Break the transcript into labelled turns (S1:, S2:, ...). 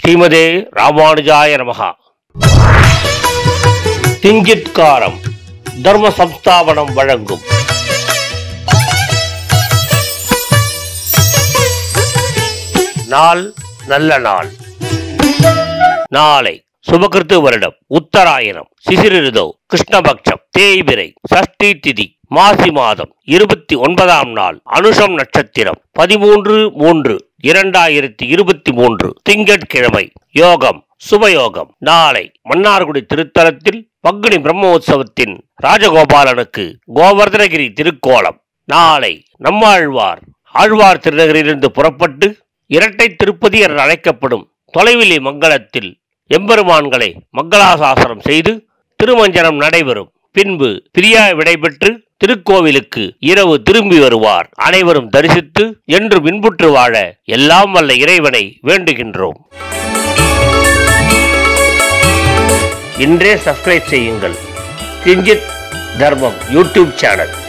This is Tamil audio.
S1: ஸ்ரீமதே ராமானுஜாய நமகா கிஞ்சித்காரம் தர்ம சம்ஸ்தாபனம் வழங்கும் நாள் நல்ல நாள் நாளை சுபகிருத்து வருடம் உத்தராயணம் சிசிறிருதோ கிருஷ்ணபக்ஷம் தேய்பிரை சஷ்டி திதி மாசி மாதம் இருபத்தி ஒன்பதாம் நாள் அனுஷம் நட்சத்திரம் பதிமூன்று மூன்று இரண்டாயிரத்தி இருபத்தி மூன்று திங்கட்கிழமை யோகம் சுபயோகம் நாளை மன்னார்குடி திருத்தலத்தில் பங்குனி பிரம்மோற்சவத்தின் ராஜகோபாலனுக்கு கோவர்தனகிரி திருக்கோலம் நாளை நம்மாழ்வார் ஆழ்வார் திருநகரிலிருந்து புறப்பட்டு இரட்டை திருப்பதி என அழைக்கப்படும் தொலைவிலி மங்கலத்தில் எம்பெருமான்களை மங்களாசாசனம் செய்து திருமஞ்சனம் நடைபெறும் பின்பு பிரியா விடைபெற்று திருக்கோவிலுக்கு இரவு திரும்பி வருவார் அனைவரும் தரிசித்து என்று மின்புற்று வாழ எல்லாம் வல்ல இறைவனை வேண்டுகின்றோம் இன்றே சப்ஸ்கிரைப் செய்யுங்கள் கிஞ்சித் தர்மம் யூடியூப் சேனல்